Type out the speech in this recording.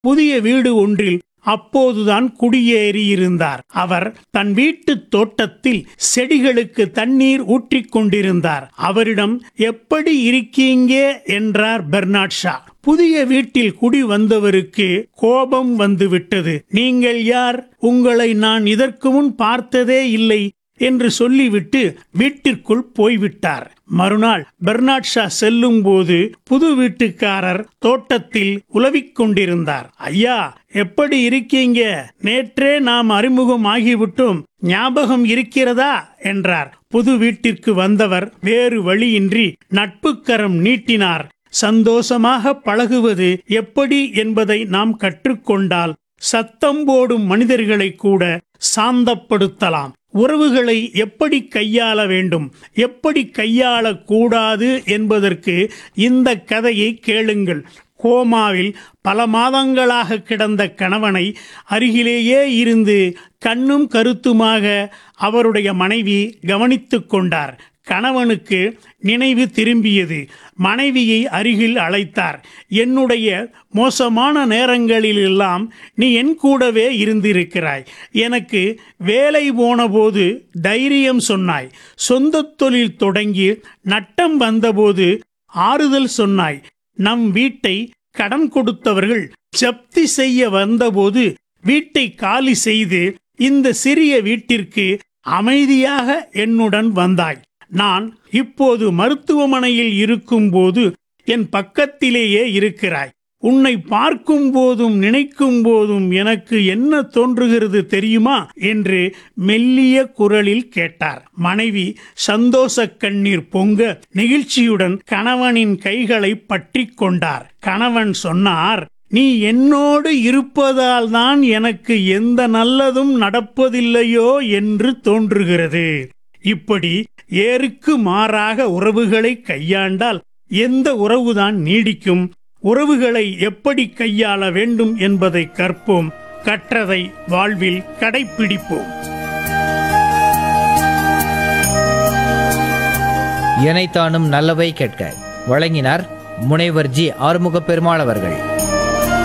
புதிய வீடு ஒன்றில் அப்போதுதான் குடியேறியிருந்தார் அவர் தன் வீட்டுத் தோட்டத்தில் செடிகளுக்கு தண்ணீர் ஊற்றிக் கொண்டிருந்தார் அவரிடம் எப்படி இருக்கீங்க என்றார் பெர்னாட் ஷா புதிய வீட்டில் குடி வந்தவருக்கு கோபம் வந்துவிட்டது நீங்கள் யார் உங்களை நான் இதற்கு முன் பார்த்ததே இல்லை என்று சொல்லிவிட்டு வீட்டிற்குள் போய்விட்டார் மறுநாள் பெர்னாட் ஷா செல்லும் போது புது வீட்டுக்காரர் தோட்டத்தில் உலவிக் கொண்டிருந்தார் ஐயா எப்படி இருக்கீங்க நேற்றே நாம் அறிமுகம் ஆகிவிட்டோம் ஞாபகம் இருக்கிறதா என்றார் புது வீட்டிற்கு வந்தவர் வேறு வழியின்றி நட்புக்கரம் நீட்டினார் சந்தோஷமாக பழகுவது எப்படி என்பதை நாம் கற்றுக்கொண்டால் சத்தம் போடும் மனிதர்களை கூட சாந்தப்படுத்தலாம் உறவுகளை எப்படி கையாள வேண்டும் எப்படி கையாளக்கூடாது என்பதற்கு இந்த கதையை கேளுங்கள் கோமாவில் பல மாதங்களாக கிடந்த கணவனை அருகிலேயே இருந்து கண்ணும் கருத்துமாக அவருடைய மனைவி கவனித்துக் கொண்டார் கணவனுக்கு நினைவு திரும்பியது மனைவியை அருகில் அழைத்தார் என்னுடைய மோசமான நேரங்களிலெல்லாம் நீ என் கூடவே இருந்திருக்கிறாய் எனக்கு வேலை போனபோது தைரியம் சொன்னாய் சொந்த தொழில் தொடங்கி நட்டம் வந்தபோது ஆறுதல் சொன்னாய் நம் வீட்டை கடன் கொடுத்தவர்கள் ஜப்தி செய்ய வந்தபோது வீட்டை காலி செய்து இந்த சிறிய வீட்டிற்கு அமைதியாக என்னுடன் வந்தாய் நான் இப்போது மருத்துவமனையில் இருக்கும்போது என் பக்கத்திலேயே இருக்கிறாய் உன்னை பார்க்கும் போதும் நினைக்கும் போதும் எனக்கு என்ன தோன்றுகிறது தெரியுமா என்று மெல்லிய குரலில் கேட்டார் மனைவி சந்தோஷ கண்ணீர் பொங்க நெகிழ்ச்சியுடன் கணவனின் கைகளை பற்றி கொண்டார் கணவன் சொன்னார் நீ என்னோடு இருப்பதால் தான் எனக்கு எந்த நல்லதும் நடப்பதில்லையோ என்று தோன்றுகிறது இப்படி ஏருக்கு மாறாக உறவுகளை கையாண்டால் எந்த உறவுதான் நீடிக்கும் உறவுகளை எப்படி கையாள வேண்டும் என்பதை கற்போம் கற்றதை வாழ்வில் கடைப்பிடிப்போம் இணைத்தானும் நல்லவை கேட்க வழங்கினார் முனைவர் ஜி ஆறுமுக பெருமாள் அவர்கள்